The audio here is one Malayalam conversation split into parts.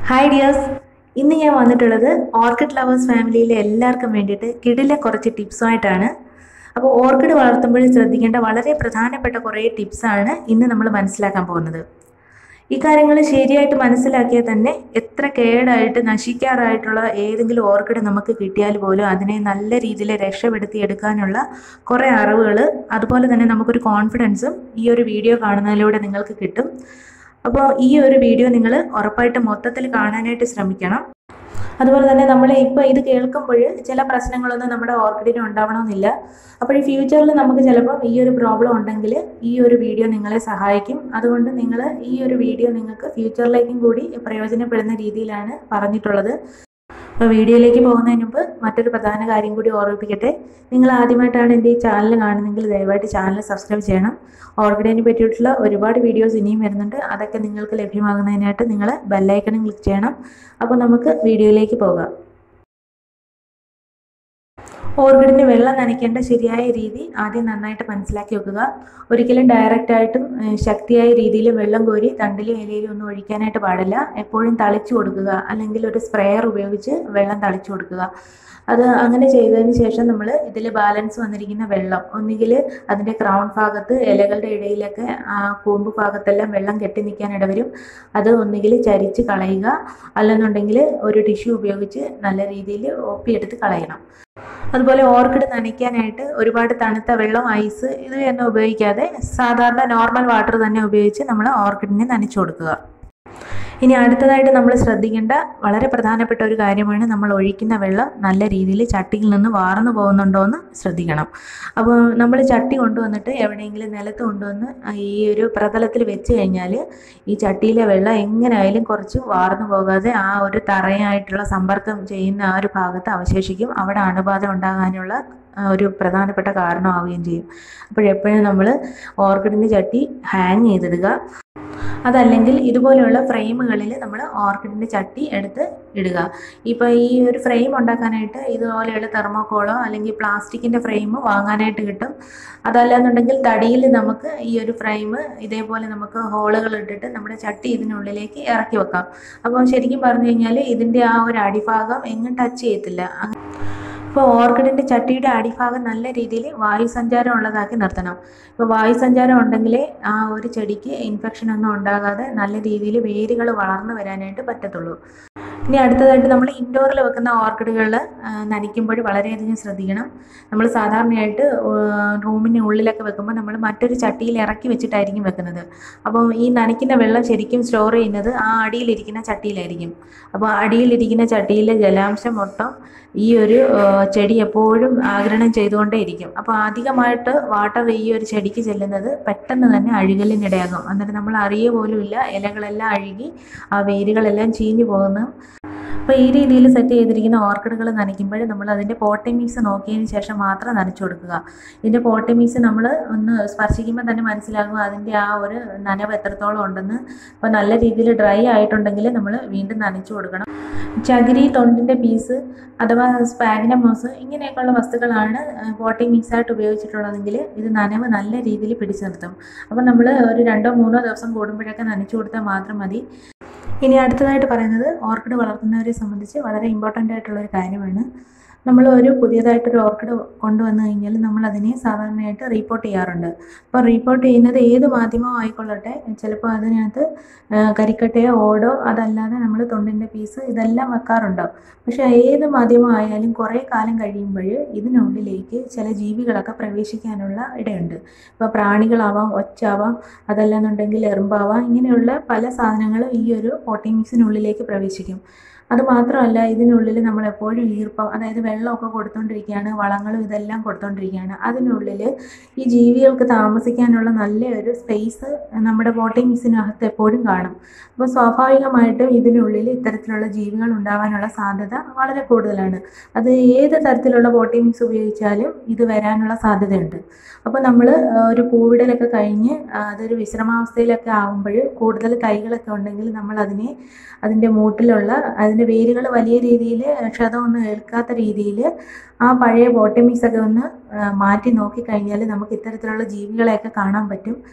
ഹായ് ഡിയേഴ്സ് ഇന്ന് ഞാൻ വന്നിട്ടുള്ളത് ഓർക്കിഡ് ലവേഴ്സ് ഫാമിലിയിലെ എല്ലാവർക്കും വേണ്ടിയിട്ട് കിടിലെ കുറച്ച് ടിപ്സുമായിട്ടാണ് അപ്പോൾ ഓർക്കിഡ് വളർത്തുമ്പോൾ ശ്രദ്ധിക്കേണ്ട വളരെ പ്രധാനപ്പെട്ട കുറേ ടിപ്സാണ് ഇന്ന് നമ്മൾ മനസ്സിലാക്കാൻ പോകുന്നത് ഈ കാര്യങ്ങൾ ശരിയായിട്ട് മനസ്സിലാക്കിയാൽ തന്നെ എത്ര കേടായിട്ട് നശിക്കാറായിട്ടുള്ള ഏതെങ്കിലും ഓർക്കിഡ് നമുക്ക് കിട്ടിയാൽ പോലും അതിനെ നല്ല രീതിയിൽ രക്ഷപ്പെടുത്തി എടുക്കാനുള്ള കുറേ അറിവുകൾ അതുപോലെ തന്നെ നമുക്കൊരു കോൺഫിഡൻസും ഈ ഒരു വീഡിയോ കാണുന്നതിലൂടെ നിങ്ങൾക്ക് കിട്ടും അപ്പോൾ ഈ ഒരു വീഡിയോ നിങ്ങൾ ഉറപ്പായിട്ട് മൊത്തത്തിൽ കാണാനായിട്ട് ശ്രമിക്കണം അതുപോലെ തന്നെ നമ്മൾ ഇപ്പോൾ ഇത് കേൾക്കുമ്പോൾ ചില പ്രശ്നങ്ങളൊന്നും നമ്മുടെ ഓർക്കിഡിന് ഉണ്ടാവണമെന്നില്ല അപ്പോൾ ഈ ഫ്യൂച്ചറിൽ നമുക്ക് ചിലപ്പം ഈ ഒരു പ്രോബ്ലം ഉണ്ടെങ്കിൽ ഈ ഒരു വീഡിയോ നിങ്ങളെ സഹായിക്കും അതുകൊണ്ട് നിങ്ങൾ ഈ ഒരു വീഡിയോ നിങ്ങൾക്ക് ഫ്യൂച്ചറിലേക്കും കൂടി പ്രയോജനപ്പെടുന്ന രീതിയിലാണ് പറഞ്ഞിട്ടുള്ളത് അപ്പോൾ വീഡിയോയിലേക്ക് പോകുന്നതിന് മുമ്പ് മറ്റൊരു പ്രധാന കാര്യം കൂടി ഓർമ്മിപ്പിക്കട്ടെ നിങ്ങൾ ആദ്യമായിട്ടാണ് എൻ്റെ ഈ ചാനൽ കാണുന്നതെങ്കിൽ ദയവായിട്ട് ചാനൽ സബ്സ്ക്രൈബ് ചെയ്യണം ഓർക്കിഡിനെ പറ്റിയിട്ടുള്ള ഒരുപാട് വീഡിയോസ് ഇനിയും വരുന്നുണ്ട് അതൊക്കെ നിങ്ങൾക്ക് ലഭ്യമാകുന്നതിനായിട്ട് നിങ്ങൾ ബെല്ലൈക്കണും ക്ലിക്ക് ചെയ്യണം അപ്പോൾ നമുക്ക് വീഡിയോയിലേക്ക് പോകാം ഓർക്കിഡിന് വെള്ളം നനയ്ക്കേണ്ട ശരിയായ രീതി ആദ്യം നന്നായിട്ട് മനസ്സിലാക്കി വെക്കുക ഒരിക്കലും ഡയറക്റ്റ് ആയിട്ടും ശക്തിയായ രീതിയിൽ വെള്ളം കോരി തണ്ടിലും ഇലയിലും ഒന്നും ഒഴിക്കാനായിട്ട് പാടില്ല എപ്പോഴും തളിച്ചു കൊടുക്കുക അല്ലെങ്കിൽ ഒരു സ്പ്രെയർ ഉപയോഗിച്ച് വെള്ളം തളിച്ചു കൊടുക്കുക അത് അങ്ങനെ ചെയ്തതിന് ശേഷം നമ്മൾ ഇതിൽ ബാലൻസ് വന്നിരിക്കുന്ന വെള്ളം ഒന്നുകിൽ അതിൻ്റെ ക്രൗൺ ഭാഗത്ത് ഇലകളുടെ ഇടയിലൊക്കെ ആ കൂമ്പ് ഭാഗത്തെല്ലാം വെള്ളം കെട്ടി നിൽക്കാൻ ഇടവരും അത് ഒന്നുകിൽ ചരിച്ച് കളയുക അല്ലെന്നുണ്ടെങ്കിൽ ഒരു ടിഷ്യൂ ഉപയോഗിച്ച് നല്ല രീതിയിൽ ഒപ്പിയെടുത്ത് കളയണം അതുപോലെ ഓർക്കിഡ് നനയ്ക്കാനായിട്ട് ഒരുപാട് തണുത്ത വെള്ളം ഐസ് ഇത് തന്നെ ഉപയോഗിക്കാതെ സാധാരണ നോർമൽ വാട്ടർ തന്നെ ഉപയോഗിച്ച് നമ്മൾ ഓർക്കിഡിനെ നനച്ചു കൊടുക്കുക ഇനി അടുത്തതായിട്ട് നമ്മൾ ശ്രദ്ധിക്കേണ്ട വളരെ പ്രധാനപ്പെട്ട ഒരു കാര്യമാണ് നമ്മൾ ഒഴിക്കുന്ന വെള്ളം നല്ല രീതിയിൽ ചട്ടിയിൽ നിന്ന് വാർന്നു പോകുന്നുണ്ടോ എന്ന് ശ്രദ്ധിക്കണം അപ്പോൾ നമ്മൾ ചട്ടി കൊണ്ടുവന്നിട്ട് എവിടെയെങ്കിലും നിലത്ത് കൊണ്ടുവന്ന് ഈ ഒരു പ്രതലത്തിൽ വെച്ച് കഴിഞ്ഞാൽ ഈ ചട്ടിയിലെ വെള്ളം എങ്ങനെയായാലും കുറച്ച് വാർന്നു പോകാതെ ആ ഒരു തറയായിട്ടുള്ള സമ്പർക്കം ചെയ്യുന്ന ആ ഒരു ഭാഗത്ത് അവശേഷിക്കും അവിടെ അണുബാധ ഉണ്ടാകാനുള്ള ഒരു പ്രധാനപ്പെട്ട കാരണമാവുകയും ചെയ്യും അപ്പോഴെപ്പോഴും നമ്മൾ ഓർക്കിഡിൻ്റെ ചട്ടി ഹാങ് ചെയ്തിടുക അതല്ലെങ്കിൽ ഇതുപോലെയുള്ള ഫ്രെയിമുകളിൽ നമ്മൾ ഓർക്കിഡിൻ്റെ ചട്ടി എടുത്ത് ഇടുക ഇപ്പോൾ ഈ ഒരു ഫ്രെയിം ഉണ്ടാക്കാനായിട്ട് ഇതുപോലെയുള്ള തെർമോക്കോളോ അല്ലെങ്കിൽ പ്ലാസ്റ്റിക്കിൻ്റെ ഫ്രെയിം വാങ്ങാനായിട്ട് കിട്ടും അതല്ലാന്നുണ്ടെങ്കിൽ തടിയിൽ നമുക്ക് ഈ ഒരു ഫ്രെയിം ഇതേപോലെ നമുക്ക് ഹോളുകൾ ഇട്ടിട്ട് നമ്മുടെ ചട്ടി ഇതിനുള്ളിലേക്ക് ഇറക്കി വെക്കാം അപ്പോൾ ശരിക്കും പറഞ്ഞു കഴിഞ്ഞാൽ ഇതിൻ്റെ ആ ഒരു അടിഭാഗം എങ്ങും ടച്ച് ചെയ്യത്തില്ല ഇപ്പോൾ ഓർക്കിഡിൻ്റെ ചട്ടിയുടെ അടിഭാഗം നല്ല രീതിയിൽ വായുസഞ്ചാരം ഉള്ളതാക്കി നിർത്തണം ഇപ്പോൾ വായുസഞ്ചാരം ഉണ്ടെങ്കിൽ ആ ഒരു ചെടിക്ക് ഇൻഫെക്ഷൻ ഒന്നും ഉണ്ടാകാതെ നല്ല രീതിയിൽ വേരുകൾ വളർന്നു വരാനായിട്ട് പറ്റത്തുള്ളൂ ഇനി അടുത്തതായിട്ട് നമ്മൾ ഇൻഡോറിൽ വെക്കുന്ന ഓർക്കിഡുകൾ നനയ്ക്കുമ്പോൾ വളരെയധികം ശ്രദ്ധിക്കണം നമ്മൾ സാധാരണയായിട്ട് റൂമിന് ഉള്ളിലൊക്കെ വെക്കുമ്പോൾ നമ്മൾ മറ്റൊരു ചട്ടിയിൽ ഇറക്കി വെച്ചിട്ടായിരിക്കും വെക്കുന്നത് അപ്പോൾ ഈ നനയ്ക്കുന്ന വെള്ളം ശരിക്കും സ്റ്റോർ ചെയ്യുന്നത് ആ അടിയിലിരിക്കുന്ന ചട്ടിയിലായിരിക്കും അപ്പോൾ അടിയിലിരിക്കുന്ന ചട്ടിയിലെ ജലാംശം മൊത്തം ഈ ഒരു ചെടി എപ്പോഴും ആഗിരണം ചെയ്തുകൊണ്ടേ ഇരിക്കും അപ്പോൾ അധികമായിട്ട് വാട്ടർ ഈ ഒരു ചെടിക്ക് ചെല്ലുന്നത് പെട്ടെന്ന് തന്നെ അഴുകലിനിടയാകും എന്നിട്ട് നമ്മൾ അറിയ പോലുമില്ല ഇലകളെല്ലാം അഴുകി ആ വേരുകളെല്ലാം ചീഞ്ഞു പോകുന്നു അപ്പോൾ ഈ രീതിയിൽ സെറ്റ് ചെയ്തിരിക്കുന്ന ഓർക്കിഡുകൾ നനയ്ക്കുമ്പോൾ നമ്മൾ അതിൻ്റെ പോട്ടിമിക്സ് നോക്കിയതിന് ശേഷം മാത്രം നനച്ചു കൊടുക്കുക ഇതിൻ്റെ പോട്ടിമിക്സ് നമ്മൾ ഒന്ന് സ്പർശിക്കുമ്പോൾ തന്നെ മനസ്സിലാകും അതിൻ്റെ ആ ഒരു നനവ് എത്രത്തോളം ഉണ്ടെന്ന് അപ്പോൾ നല്ല രീതിയിൽ ഡ്രൈ ആയിട്ടുണ്ടെങ്കിൽ നമ്മൾ വീണ്ടും നനച്ചു കൊടുക്കണം ചകിരി തൊണ്ടിൻ്റെ പീസ് അഥവാ സ്പാഗ്നമോസ് ഇങ്ങനെയൊക്കെയുള്ള വസ്തുക്കളാണ് പോട്ടിംഗ് മിക്സ് ആയിട്ട് ഉപയോഗിച്ചിട്ടുള്ളതെങ്കിൽ ഇത് നനവ് നല്ല രീതിയിൽ പിടിച്ചു നിർത്തും അപ്പോൾ നമ്മൾ ഒരു രണ്ടോ മൂന്നോ ദിവസം കൂടുമ്പോഴൊക്കെ നനച്ചു കൊടുത്താൽ മാത്രം മതി ഇനി അടുത്തതായിട്ട് പറയുന്നത് ഓർക്കിഡ് വളർത്തുന്നവരെ സംബന്ധിച്ച് വളരെ ഇമ്പോർട്ടൻ്റ് ആയിട്ടുള്ള ഒരു കാര്യമാണ് നമ്മൾ ഒരു പുതിയതായിട്ടൊരു ഓർക്കിഡ് കൊണ്ടുവന്നു കഴിഞ്ഞാൽ നമ്മൾ അതിനെ സാധാരണയായിട്ട് റീപ്പോർട്ട് ചെയ്യാറുണ്ട് അപ്പോൾ റീപ്പോർട്ട് ചെയ്യുന്നത് ഏത് മാധ്യമം ആയിക്കൊള്ളട്ടെ ചിലപ്പോൾ അതിനകത്ത് കരിക്കട്ടയോ ഓടോ അതല്ലാതെ നമ്മൾ തൊണ്ടിൻ്റെ പീസ് ഇതെല്ലാം വെക്കാറുണ്ടാവും പക്ഷേ ഏത് മാധ്യമം ആയാലും കുറേ കാലം കഴിയുമ്പോൾ ഇതിനുള്ളിലേക്ക് ചില ജീവികളൊക്കെ പ്രവേശിക്കാനുള്ള ഇടയുണ്ട് ഇപ്പോൾ പ്രാണികളാവാം ഒച്ചാവാം അതല്ലാന്നുണ്ടെങ്കിൽ എറുമ്പാവാം ഇങ്ങനെയുള്ള പല സാധനങ്ങളും ഈ ഒരു പോട്ടിംഗ് മിക്സിനുള്ളിലേക്ക് പ്രവേശിക്കും അത് മാത്രമല്ല ഇതിനുള്ളിൽ നമ്മൾ എപ്പോഴും ഈർപ്പം അതായത് വെള്ളമൊക്കെ കൊടുത്തുകൊണ്ടിരിക്കുകയാണ് വളങ്ങളും ഇതെല്ലാം കൊടുത്തുകൊണ്ടിരിക്കുകയാണ് അതിനുള്ളിൽ ഈ ജീവികൾക്ക് താമസിക്കാനുള്ള നല്ലൊരു സ്പേസ് നമ്മുടെ ബോട്ടിംഗ് മിക്സിനകത്ത് എപ്പോഴും കാണും അപ്പോൾ സ്വാഭാവികമായിട്ടും ഇതിനുള്ളിൽ ഇത്തരത്തിലുള്ള ജീവികൾ ഉണ്ടാകാനുള്ള സാധ്യത വളരെ കൂടുതലാണ് അത് ഏത് തരത്തിലുള്ള ബോട്ടിംഗ് മിക്സ് ഉപയോഗിച്ചാലും ഇത് വരാനുള്ള സാധ്യതയുണ്ട് അപ്പോൾ നമ്മൾ ഒരു പൂവിടലൊക്കെ കഴിഞ്ഞ് അതൊരു വിശ്രമാവസ്ഥയിലൊക്കെ ആകുമ്പോൾ കൂടുതൽ തൈകളൊക്കെ ഉണ്ടെങ്കിൽ നമ്മൾ അതിനെ അതിൻ്റെ മൂട്ടിലുള്ള അതിൻ്റെ വേരുകൾ വലിയ രീതിയിൽ ക്ഷതമൊന്നും ഏൽക്കാത്ത രീതിയിൽ ആ പഴയ ബോട്ടമിക്സ് ഒക്കെ ഒന്ന് മാറ്റി നോക്കിക്കഴിഞ്ഞാൽ നമുക്ക് ഇത്തരത്തിലുള്ള ജീവികളെയൊക്കെ കാണാൻ പറ്റും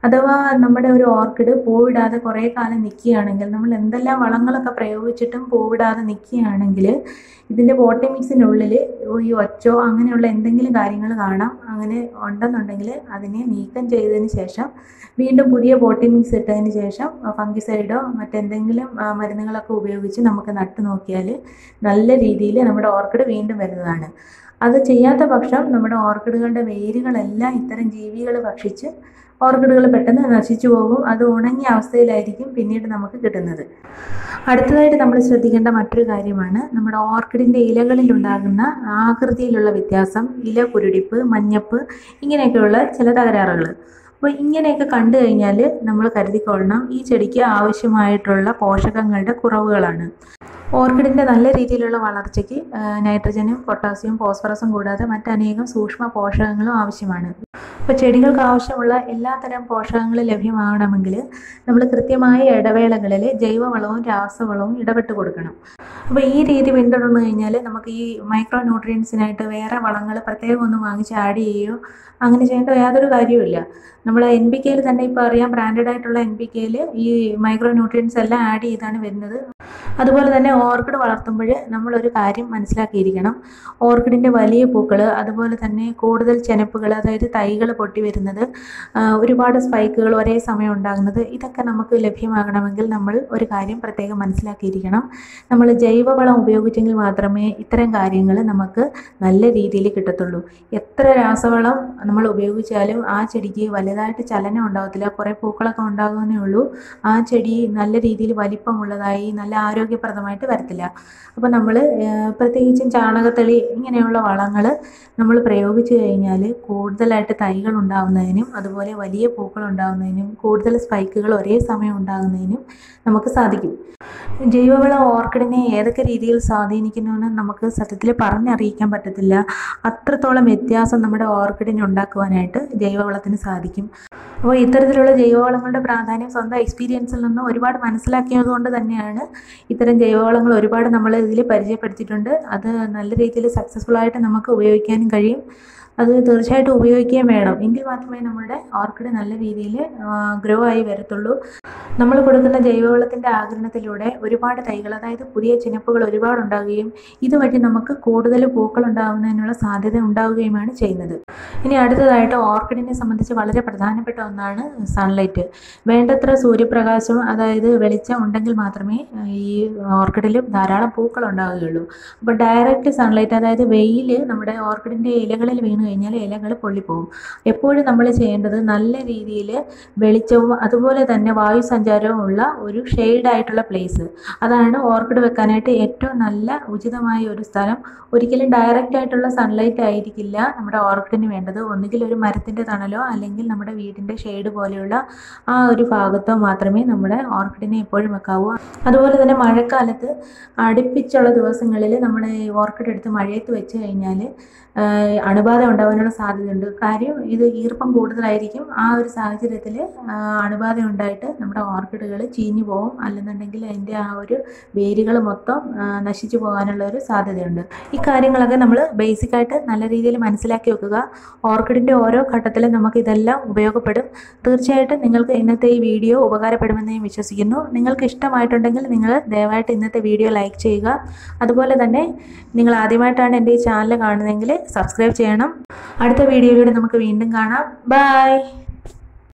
അഥവാ നമ്മുടെ ഒരു ഓർക്കിഡ് പൂവിടാതെ കുറേ കാലം നിൽക്കുകയാണെങ്കിൽ നമ്മൾ എന്തെല്ലാം വളങ്ങളൊക്കെ പ്രയോഗിച്ചിട്ടും പൂവിടാതെ നിൽക്കുകയാണെങ്കിൽ ഇതിൻ്റെ പോട്ടി മിക്സിനുള്ളിൽ ഈ ഒച്ചോ അങ്ങനെയുള്ള എന്തെങ്കിലും കാര്യങ്ങൾ കാണാം അങ്ങനെ ഉണ്ടെന്നുണ്ടെങ്കിൽ അതിനെ നീക്കം ചെയ്തതിന് ശേഷം വീണ്ടും പുതിയ പോട്ടി മിക്സ് ഇട്ടതിന് ശേഷം ഫംഗിസൈഡോ മറ്റെന്തെങ്കിലും ആ, മരുന്നുകളൊക്കെ ഉപയോഗിച്ച് നമുക്ക് നട്ട് നോക്കിയാൽ നല്ല രീതിയിൽ നമ്മുടെ ഓർക്കിഡ് വീണ്ടും വരുന്നതാണ് അത് ചെയ്യാത്ത പക്ഷം നമ്മുടെ ഓർക്കിഡുകളുടെ വേരുകളെല്ലാം ഇത്തരം ജീവികൾ ഭക്ഷിച്ച് ഓർക്കിഡുകൾ പെട്ടെന്ന് നശിച്ചു പോകും അത് ഉണങ്ങിയ അവസ്ഥയിലായിരിക്കും പിന്നീട് നമുക്ക് കിട്ടുന്നത് അടുത്തതായിട്ട് നമ്മൾ ശ്രദ്ധിക്കേണ്ട മറ്റൊരു കാര്യമാണ് നമ്മുടെ ഓർക്കിഡിൻ്റെ ഇലകളിൽ ഉണ്ടാകുന്ന ആകൃതിയിലുള്ള വ്യത്യാസം ഇല കുരുടിപ്പ് മഞ്ഞപ്പ് ഇങ്ങനെയൊക്കെയുള്ള ചില തകരാറുകൾ അപ്പോൾ ഇങ്ങനെയൊക്കെ കണ്ടു കഴിഞ്ഞാൽ നമ്മൾ കരുതിക്കൊള്ളണം ഈ ചെടിക്ക് ആവശ്യമായിട്ടുള്ള പോഷകങ്ങളുടെ കുറവുകളാണ് ഓർക്കിഡിൻ്റെ നല്ല രീതിയിലുള്ള വളർച്ചയ്ക്ക് ആ, നൈട്രജനും പൊട്ടാസ്യവും ഫോസ്ഫറസും കൂടാതെ മറ്റനേകം സൂക്ഷ്മ പോഷകങ്ങളും ആവശ്യമാണ് അപ്പോൾ ചെടികൾക്ക് ആവശ്യമുള്ള എല്ലാത്തരം പോഷകങ്ങളും ലഭ്യമാകണമെങ്കിൽ നമ്മൾ കൃത്യമായ ഇടവേളകളിൽ ജൈവവളവും രാസവളവും ഇടപെട്ട് കൊടുക്കണം അപ്പോൾ ഈ രീതി പിന്തുടർന്നു കഴിഞ്ഞാൽ നമുക്ക് ഈ മൈക്രോ ന്യൂട്രിയൻസിനായിട്ട് വേറെ വളങ്ങൾ പ്രത്യേകം ഒന്നും വാങ്ങിച്ച് ആഡ് ചെയ്യുകയോ അങ്ങനെ ചെയ്യേണ്ട യാതൊരു കാര്യവുമില്ല നമ്മൾ എൻ ബി കെയിൽ തന്നെ ഇപ്പോൾ അറിയാം ബ്രാൻഡഡ് ആയിട്ടുള്ള എൻ ബി കെയിൽ ഈ മൈക്രോ ന്യൂട്രിയൻസ് എല്ലാം ആഡ് ചെയ്താണ് വരുന്നത് അതുപോലെ തന്നെ ഓർക്കിഡ് വളർത്തുമ്പോൾ നമ്മളൊരു കാര്യം മനസ്സിലാക്കിയിരിക്കണം ഓർക്കിഡിൻ്റെ വലിയ പൂക്കൾ അതുപോലെ തന്നെ കൂടുതൽ ചെനപ്പുകൾ അതായത് തൈകൾ പൊട്ടി വരുന്നത് ആ, ഒരുപാട് സ്പൈക്കുകൾ ഒരേ സമയം ഉണ്ടാകുന്നത് ഇതൊക്കെ നമുക്ക് ലഭ്യമാകണമെങ്കിൽ നമ്മൾ ഒരു കാര്യം പ്രത്യേകം മനസ്സിലാക്കിയിരിക്കണം നമ്മൾ ജൈവവളം ഉപയോഗിച്ചെങ്കിൽ മാത്രമേ ഇത്തരം കാര്യങ്ങൾ നമുക്ക് നല്ല രീതിയിൽ കിട്ടത്തുള്ളൂ എത്ര രാസവളം നമ്മൾ ഉപയോഗിച്ചാലും ആ ചെടിക്ക് വലുതായിട്ട് ചലനം ഉണ്ടാകത്തില്ല കുറേ പൂക്കളൊക്കെ ഉണ്ടാകുന്നേ ഉള്ളൂ ആ ചെടി നല്ല രീതിയിൽ വലിപ്പമുള്ളതായി നല്ല ആരോഗ്യപ്രദമായിട്ട് വരത്തില്ല അപ്പോൾ നമ്മൾ പ്രത്യേകിച്ചും ചാണകത്തെളി ഇങ്ങനെയുള്ള വളങ്ങൾ നമ്മൾ പ്രയോഗിച്ചു കഴിഞ്ഞാൽ കൂടുതലായിട്ട് തൈകൾ ഉണ്ടാകുന്നതിനും അതുപോലെ വലിയ പൂക്കൾ ഉണ്ടാകുന്നതിനും കൂടുതൽ സ്പൈക്കുകൾ ഒരേ സമയം ഉണ്ടാകുന്നതിനും നമുക്ക് സാധിക്കും ജൈവവളം ഓർക്കിഡിനെ ഏതൊക്കെ രീതിയിൽ സ്വാധീനിക്കുന്നുവെന്ന് നമുക്ക് സത്യത്തിൽ പറഞ്ഞറിയിക്കാൻ പറ്റത്തില്ല അത്രത്തോളം വ്യത്യാസം നമ്മുടെ ഓർക്കിഡിനെ ഉണ്ടാക്കുവാനായിട്ട് ജൈവവളത്തിന് സാധിക്കും അപ്പോൾ ഇത്തരത്തിലുള്ള ജൈവവളങ്ങളുടെ പ്രാധാന്യം സ്വന്തം എക്സ്പീരിയൻസിൽ നിന്ന് ഒരുപാട് മനസ്സിലാക്കിയത് കൊണ്ട് തന്നെയാണ് ഇത്തരം ജൈവവളങ്ങൾ ഒരുപാട് നമ്മൾ ഇതിൽ പരിചയപ്പെടുത്തിയിട്ടുണ്ട് അത് നല്ല രീതിയിൽ സക്സസ്ഫുൾ ആയിട്ട് നമുക്ക് ഉപയോഗിക്കാനും കഴിയും അത് തീർച്ചയായിട്ടും ഉപയോഗിക്കുകയും വേണം എങ്കിൽ മാത്രമേ നമ്മുടെ ഓർക്കിഡ് നല്ല രീതിയിൽ ഗ്രോ ആയി വരത്തുള്ളൂ നമ്മൾ കൊടുക്കുന്ന ജൈവവളത്തിൻ്റെ ആഗിരണത്തിലൂടെ ഒരുപാട് തൈകൾ അതായത് പുതിയ ചിനപ്പുകൾ ഒരുപാട് ഉണ്ടാവുകയും ഇതുവഴി നമുക്ക് കൂടുതൽ പൂക്കൾ ഉണ്ടാകുന്നതിനുള്ള സാധ്യത ഉണ്ടാവുകയുമാണ് ചെയ്യുന്നത് ഇനി അടുത്തതായിട്ട് ഓർക്കിഡിനെ സംബന്ധിച്ച് വളരെ പ്രധാനപ്പെട്ട ഒന്നാണ് സൺലൈറ്റ് വേണ്ടത്ര സൂര്യപ്രകാശം അതായത് വെളിച്ചം ഉണ്ടെങ്കിൽ മാത്രമേ ആ, ഈ ഓർക്കിഡിൽ ധാരാളം പൂക്കൾ ഉണ്ടാവുകയുള്ളൂ അപ്പോൾ ഡയറക്റ്റ് സൺലൈറ്റ് അതായത് വെയിൽ നമ്മുടെ ഓർക്കിഡിൻ്റെ ഇലകളിൽ വീണ് കഴിഞ്ഞാൽ ഇലകൾ പൊള്ളിപ്പോകും എപ്പോഴും നമ്മൾ ചെയ്യേണ്ടത് നല്ല രീതിയിൽ വെളിച്ചവും അതുപോലെ തന്നെ വായു സഞ്ചാരവും ഉള്ള ഒരു ഷെയ്ഡ് ആയിട്ടുള്ള പ്ലേസ് അതാണ് ഓർക്കിഡ് വെക്കാനായിട്ട് ഏറ്റവും നല്ല ഉചിതമായ ഒരു സ്ഥലം ഒരിക്കലും ഡയറക്റ്റ് ആയിട്ടുള്ള സൺലൈറ്റ് ആയിരിക്കില്ല നമ്മുടെ ഓർക്കിഡിന് വേണ്ടത് ഒന്നുകിൽ ഒരു മരത്തിൻ്റെ തണലോ അല്ലെങ്കിൽ നമ്മുടെ വീടിൻ്റെ ഷെയ്ഡ് പോലെയുള്ള ആ ഒരു ഭാഗത്തോ മാത്രമേ നമ്മുടെ ഓർക്കിഡിനെ എപ്പോഴും വെക്കാവൂ അതുപോലെ തന്നെ മഴക്കാലത്ത് അടുപ്പിച്ചുള്ള ദിവസങ്ങളിൽ നമ്മൾ ഈ ഓർക്കിഡ് എടുത്ത് മഴയത്ത് വെച്ച് കഴിഞ്ഞാൽ ആഹ് അണുബാധ ഉണ്ടാവാനുള്ള സാധ്യതയുണ്ട് കാര്യം ഇത് ഈർപ്പം കൂടുതലായിരിക്കും ആ ഒരു സാഹചര്യത്തിൽ അണുബാധ ഉണ്ടായിട്ട് നമ്മുടെ ഓർക്കിഡുകൾ ചീഞ്ഞു പോകും അല്ലെന്നുണ്ടെങ്കിൽ അതിൻ്റെ ആ ഒരു വേരുകൾ മൊത്തം ആ, നശിച്ചു പോകാനുള്ള ഒരു സാധ്യതയുണ്ട് ഈ കാര്യങ്ങളൊക്കെ നമ്മൾ ബേസിക്കായിട്ട് നല്ല രീതിയിൽ മനസ്സിലാക്കി വെക്കുക ഓർക്കിഡിൻ്റെ ഓരോ ഘട്ടത്തിലും നമുക്ക് ഇതെല്ലാം ഉപയോഗപ്പെടും തീർച്ചയായിട്ടും നിങ്ങൾക്ക് ഇന്നത്തെ ഈ വീഡിയോ ഉപകാരപ്പെടുമെന്ന് ഞാൻ വിശ്വസിക്കുന്നു നിങ്ങൾക്ക് ഇഷ്ടമായിട്ടുണ്ടെങ്കിൽ നിങ്ങൾ ദയവായിട്ട് ഇന്നത്തെ വീഡിയോ ലൈക്ക് ചെയ്യുക അതുപോലെ തന്നെ നിങ്ങൾ ആദ്യമായിട്ടാണ് എൻ്റെ ഈ ചാനൽ കാണുന്നതെങ്കിൽ സബ്സ്ക്രൈബ് ചെയ്യണം അടുത്ത വീഡിയോയിലൂടെ നമുക്ക് വീണ്ടും കാണാം ബൈ